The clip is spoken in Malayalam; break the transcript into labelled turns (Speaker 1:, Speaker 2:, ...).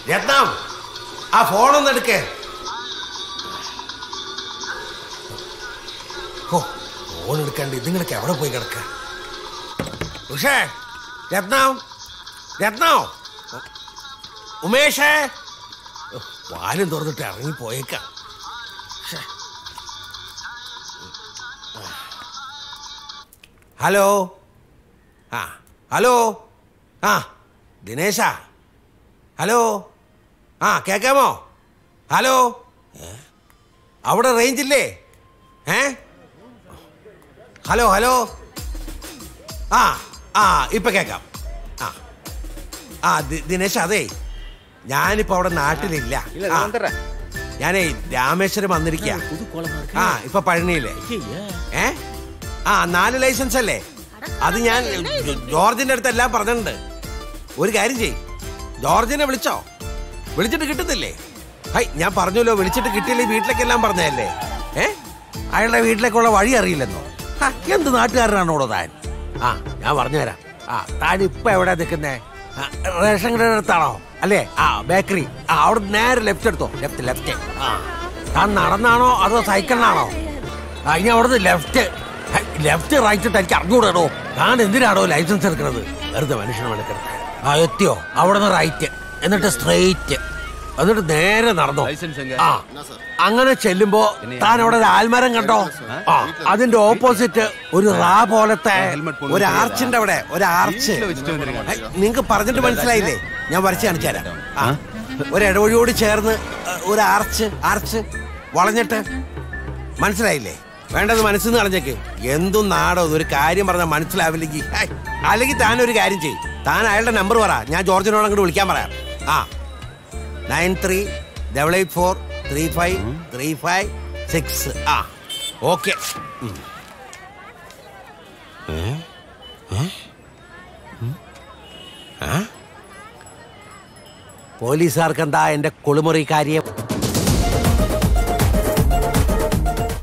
Speaker 1: രത്നം ആ ഫോണൊന്ന് എടുക്കേ ഓ ഫോൺ എടുക്കാണ്ട് ഇതുങ്ങളൊക്കെ എവിടെ പോയി കിടക്ക ഉഷേ രത്നം രത്നം ഉമേഷേ ഓ, വാലും തുറന്നിട്ട് ഇറങ്ങി പോയേക്കാം ശ്ശേ. ഹലോ ആ ഹലോ ആ ദിനേശാ ഹലോ ആ കേക്കാമോ ഹലോ ഏ? അവിടെ റേഞ്ച് ഇല്ലേ ഏ ഹലോ ഹലോ ആ ആ ഇപ്പൊ കേക്കാം ആ ആ ദി- ദിനേശ് അതെ ഞാനിപ്പോ അവിടെ നാട്ടിലില്ല ആ, ഞാനേ രാമേശ്വരം വന്നിരിക്ക ആ ഇപ്പൊ പഴനിയില്ലേ ഏ ആ നാല് ലൈസൻസ് അല്ലേ അത് ഞാൻ ജോ- ജോർജിന്റെ അടുത്ത് എല്ലാം പറഞ്ഞിട്ടുണ്ട് ഒരു കാര്യം ചെയ് ജോർജിനെ വിളിച്ചോ വിളിച്ചിട്ട് കിട്ടുന്നില്ലേ ഹൈ ഞാൻ പറഞ്ഞല്ലോ വിളിച്ചിട്ട് കിട്ടിയില്ലേ വീട്ടിലേക്കെല്ലാം പറഞ്ഞതല്ലേ ഏ അയാളുടെ വീട്ടിലേക്കുള്ള വഴി അറിയില്ലെന്നോ ഹ, എന്ത് നാട്ടുകാരനാണോടോ താൻ ആ ഞാൻ പറഞ്ഞുതരാം ആ താൻ ഇപ്പൊ എവിടെ നിൽക്കുന്നേ റേഷൻ കടയുടെ അടുത്താണോ അല്ലേ ആ ബേക്കറി ആ അവിടെ നേരെ ലെഫ്റ്റ് എടുത്തോ ലെഫ്റ്റ് ലെഫ്റ്റ് ആ താൻ നടന്നാണോ അതോ സൈക്കിളിനാണോ ആ ഇനി അവിടുന്ന് ലെഫ്റ്റ് ലെഫ്റ്റ് റൈറ്റ് തനിക്ക് അറിഞ്ഞൂടോ താൻ എന്തിനാണോ ലൈസൻസ് എടുക്കുന്നത് വെറുതെ മനുഷ്യനെ എടുക്കുന്നത് ആ എത്തിയോ അവിടുന്ന് റൈറ്റ് എന്നിട്ട് സ്ട്രെയിറ്റ് എന്നിട്ട് നേരെ നടന്നോ ആ അങ്ങനെ ചെല്ലുമ്പോ താൻ അവിടെ ഒരു ആൽമരം കണ്ടോ ആ അതിന്റെ ഓപ്പോസിറ്റ് ഒരു റാ പോലത്തെ ഒരു ആർച്ചിന്റെ അവിടെ ഒരു ആർച്ച് നിങ്ങക്ക് പറഞ്ഞിട്ട് മനസ്സിലായില്ലേ ഞാൻ വരച്ച് കാണിച്ചു തരാം ആ ഒരു ഇടവഴിയോട് ചേർന്ന് അഹ്, ഒരു ആർച്ച് ആർച്ച് വളഞ്ഞിട്ട് മനസ്സിലായില്ലേ വേണ്ടത് മനസ്സിൽ നിന്ന് കളഞ്ഞേക്ക് എന്തും നാടോ ഒരു കാര്യം പറഞ്ഞാൽ മനസ്സിലാവില്ലെങ്കിൽ ഹൈ, അല്ലെങ്കിൽ താൻ ഒരു കാര്യം ചെയ്യും താൻ അയാളുടെ നമ്പർ പറ ഞാൻ ജോർജിനോട് അങ്ങോട്ട് വിളിക്കാൻ പറയാം ആ nine three double eight four three five three five six ആ ഓക്കെ പോലീസുകാർക്ക് എന്താ എന്റെ കുളിമുറി കാര്യം